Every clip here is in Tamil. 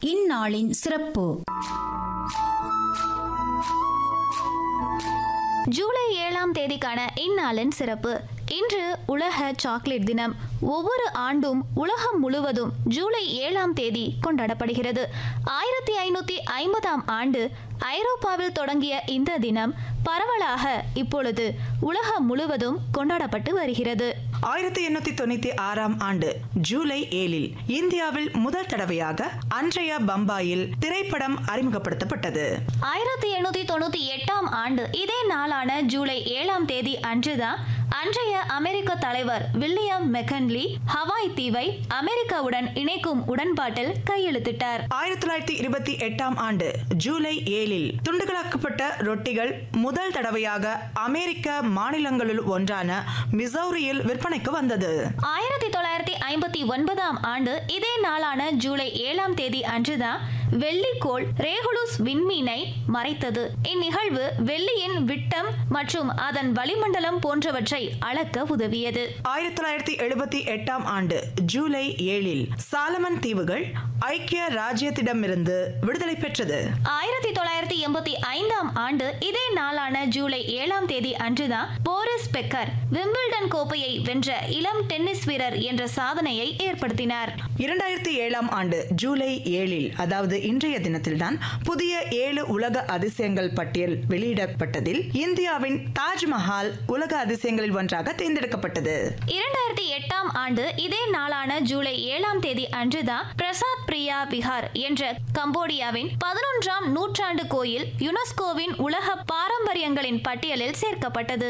இந்நாளின் சிறப்பு ஜூலை ஏழாம் தேதிக்கான இந்நாளின் சிறப்பு இன்று உலக சாக்லேட் தினம் ஒவ்வொரு ஆண்டும் உலகம் முழுவதும் ஜூலை ஏழாம் தேதி கொண்டாடப்படுகிறது ஆயிரத்தி ஐநூத்தி ஐம்பதாம் ஆண்டு ஐரோப்பாவில் தொடங்கிய இந்த தினம் பரவலாக இப்பொழுது உலகம் முழுவதும் கொண்டாடப்பட்டு வருகிறது ஆயிரத்தி எண்ணூத்தி தொண்ணூத்தி ஆறாம் ஆண்டு ஜூலை ஏழில் இந்தியாவில் முதல் தடவையாக அன்றைய பம்பாயில் திரைப்படம் அறிமுகப்படுத்தப்பட்டது ஆயிரத்தி எண்ணூத்தி தொண்ணூத்தி எட்டாம் ஆண்டு இதே நாளான ஜூலை ஏழாம் தேதி அன்றுதான் அன்றைய அமெரிக்க தலைவர் வில்லியம் மெக்கன்லி ஹவாய் தீவை அமெரிக்காவுடன் இணைக்கும் உடன்பாட்டில் கையெழுத்திட்டார் ஆயிரத்தி தொள்ளாயிரத்தி இருபத்தி எட்டாம் ஆண்டு ஜூலை ஏழில் துண்டுகளாக்கப்பட்ட ரொட்டிகள் முதல் தடவையாக அமெரிக்க மாநிலங்களுள் ஒன்றான மிசௌரியில் விற்பனைக்கு வந்தது ஆயிரத்தி தொள்ளாயிரத்தி ஐம்பத்தி ஒன்பதாம் ஆண்டு இதே நாளான ஜூலை ஏழாம் தேதி அன்றுதான் வெள்ளிக்கோள் ரேகுலுஸ் விண்மீனை மறைத்தது இந்நிகழ்வு வெள்ளியின் விட்டம் மற்றும் அதன் வளிமண்டலம் போன்றவற்றை அளக்க உதவியது ஆயிரத்தி தொள்ளாயிரத்தி எழுபத்தி எட்டாம் ஆண்டு ஜூலை ஏழில் சாலமன் தீவுகள் ஐக்கிய ராஜ்யத்திடமிருந்து விடுதலை பெற்றது ஆயிரத்தி தொள்ளாயிரத்தி எண்பத்தி ஐந்தாம் ஆண்டு இதே நாளான ஜூலை ஏழாம் தேதி அன்றுதான் போரிஸ் பெக்கர் விம்பிள்டன் கோப்பையை வென்ற இளம் டென்னிஸ் வீரர் என்ற சாதனையை ஏற்படுத்தினார் இரண்டாயிரத்தி ஏழாம் ஆண்டு ஜூலை ஏழில் அதாவது இன்றைய தினத்தில்தான் புதிய ஏழு உலக அதிசயங்கள் பட்டியல் வெளியிடப்பட்டதில் இந்தியாவின் தாஜ்மஹால் உலக அதிசயங்களில் ஒன்றாக தேர்ந்தெடுக்கப்பட்டது இரண்டாயிரத்தி எட்டாம் ஆண்டு இதே நாளான ஜூலை ஏழாம் தேதி அன்றுதான் பிரசாத் பிரியா விஹார் என்ற கம்போடியாவின் பதினொன்றாம் நூற்றாண்டு கோயில் யுனெஸ்கோவின் உலக பாரம்பரியங்களின் பட்டியலில் சேர்க்கப்பட்டது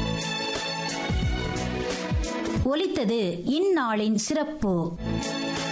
ஒலித்தது இந்நாளின் சிறப்பு